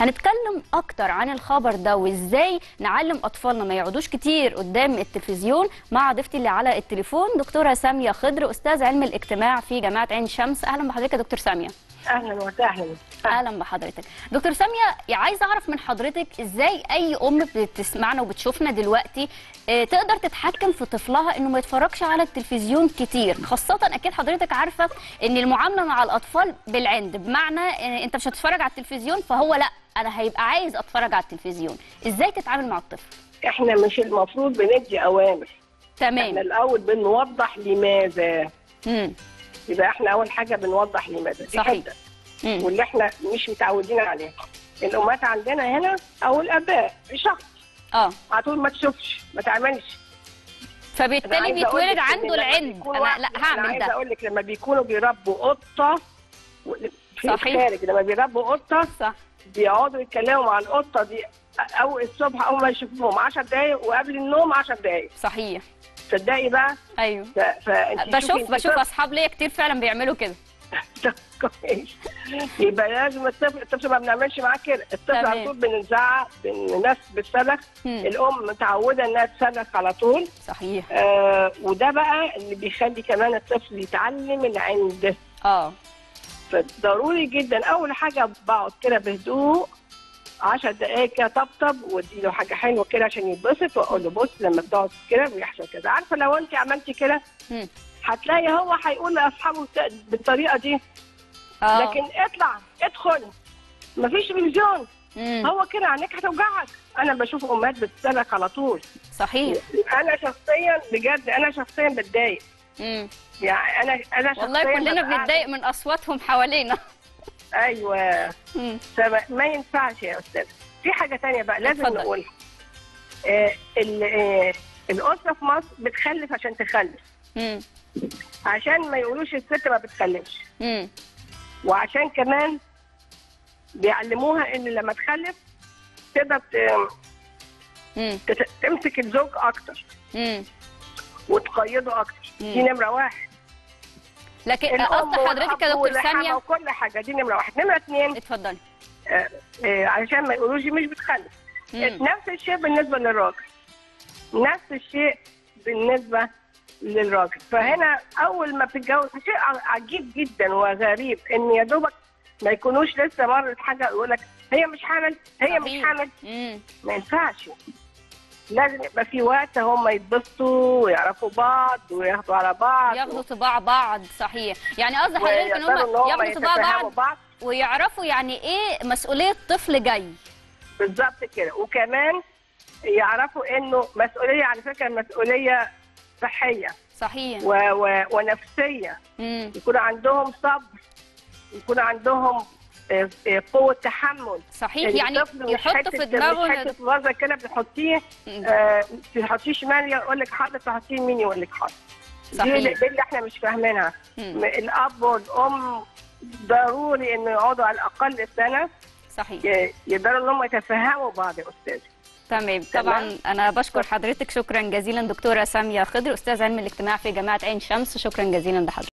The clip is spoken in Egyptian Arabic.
هنتكلم اكتر عن الخبر ده وازاي نعلم اطفالنا ما يقعدوش كتير قدام التلفزيون مع ضيفتي اللي على التليفون دكتوره ساميه خضر استاذ علم الاجتماع في جامعه عين شمس اهلا بحضرتك يا دكتور ساميه اهلا وسهلا اهلا بحضرتك دكتور ساميه عايزه اعرف من حضرتك ازاي اي ام بتسمعنا وبتشوفنا دلوقتي آه، تقدر تتحكم في طفلها انه ما يتفرجش على التلفزيون كتير خاصه اكيد حضرتك عارفه ان المعامله مع الاطفال بالعند بمعنى آه، انت مش هتتفرج على التلفزيون فهو لا انا هيبقى عايز اتفرج على التلفزيون ازاي تتعامل مع الطفل احنا مش المفروض بندي اوامر احنا تمام الاول بنوضح لماذا امم يبقى احنا اول حاجه بنوضح لماذا دي صحيح. حتة. امم واللي احنا مش متعودين عليها الامهات عندنا هنا او الاباء شخص اه على طول ما تشوفش ما تعملش أنا فبالتالي عايزة أقول بيتولد لك إن عنده لما العند بيكون انا واحد- لا انا هعمل عايزه ده اقول لك لما بيكونوا بيربوا قطه و- في صحيح. الخارج لما بيربوا قطه صح بيقعدوا يتكلموا مع القطه دي او الصبح اول ما يشوفوهم 10 دقايق وقبل النوم 10 دقايق صحيح تصدقي بقى ايوه ف... فانت بشوف شوفي بشوف انت اصحاب ليا كتير فعلا بيعملوا كده طب كويس يبقى لازم الطفل الطفل ما بنعملش معاه كده الطفل تمام. على طول بنزعق الناس بتصرخ مم. الام متعوده انها تصرخ على طول صحيح آه وده بقى اللي بيخلي كمان الطفل يتعلم العند اه فضروري جدا اول حاجه بقعد كده بهدوء 10 دقائق كده طبطب وادي له حاجه حلوه كده عشان يتبسط واقول له بص لما بتقعد كده بيحصل كذا عارفه لو انت عملتي كده مم. هتلاقي هو هيقول لاصحابه بالطريقه دي اه لكن اطلع ادخل مفيش تلفزيون مم. هو كده عينيك هتوجعك انا بشوف امهات بتسلك على طول صحيح انا شخصيا بجد انا شخصيا بتضايق مم. يعني انا انا شخصيا والله كلنا ببقى بنتضايق من اصواتهم حوالينا قاعدة- ايوه مم. فما ما ينفعش يا استاذ في حاجه تانية بقى لازم اتفضل. نقولها آه ال- آه الاسره في مصر بتخلف عشان تخلف مم. عشان ما يقولوش الست ما بتخلفش مم. وعشان كمان بيعلموها ان لما تخلف تقدر ت- مم. تت- تمسك الزوج اكتر مم. وتقيده اكتر مم. دي نمره واحد لكن الام قصد حضرتك يا والأب دكتور واللحمة ساميه وكل حاجه دي نمره واحد نمره اثنين اتفضلي آه آه علشان ما يقولوش دي مش بتخلف مم. نفس الشيء بالنسبه للراجل نفس الشيء بالنسبه للراجل فهنا اول ما بتتجوز شيء ع- عجيب جدا وغريب ان يا دوبك ما يكونوش لسه مرت حاجه يقول لك هي مش حامل هي مش صحيح. حامل مم. ما ينفعش لازم يبقى في وقت هم يتبسطوا ويعرفوا بعض وياخدوا على بعض ياخدوا طباع بعض صحيح يعني قصد حضرتك ان ويقدروا هم ياخدوا طباع يتفهموا بعض بعض ويعرفوا يعني ايه مسؤوليه طفل جاي بالظبط كده وكمان يعرفوا انه مسؤوليه على فكره مسؤوليه صحيه صحيح و و ونفسيه مم. يكون عندهم صبر يكون عندهم آه، آه، قوه تحمل صحيح يعني الطفل مش يحط حتة- في دماغه مش إن- حته فازه كده بتحطيه مم. آه، تحطيه شمال يقول لك حاضر تحطيه يمين يقول لك حاضر دي صحيح. اللي دي اللي احنا مش فاهمينها مم. م- الاب والام ضروري انه يقعدوا على الاقل سنه صحيح ي- يقدروا ان هم يتفهموا بعض يا استاذ تمام تمام. طبعا انا بشكر حضرتك شكرا جزيلا دكتوره ساميه خضر استاذ علم الاجتماع في جامعه عين شمس شكرا جزيلا لحضرتك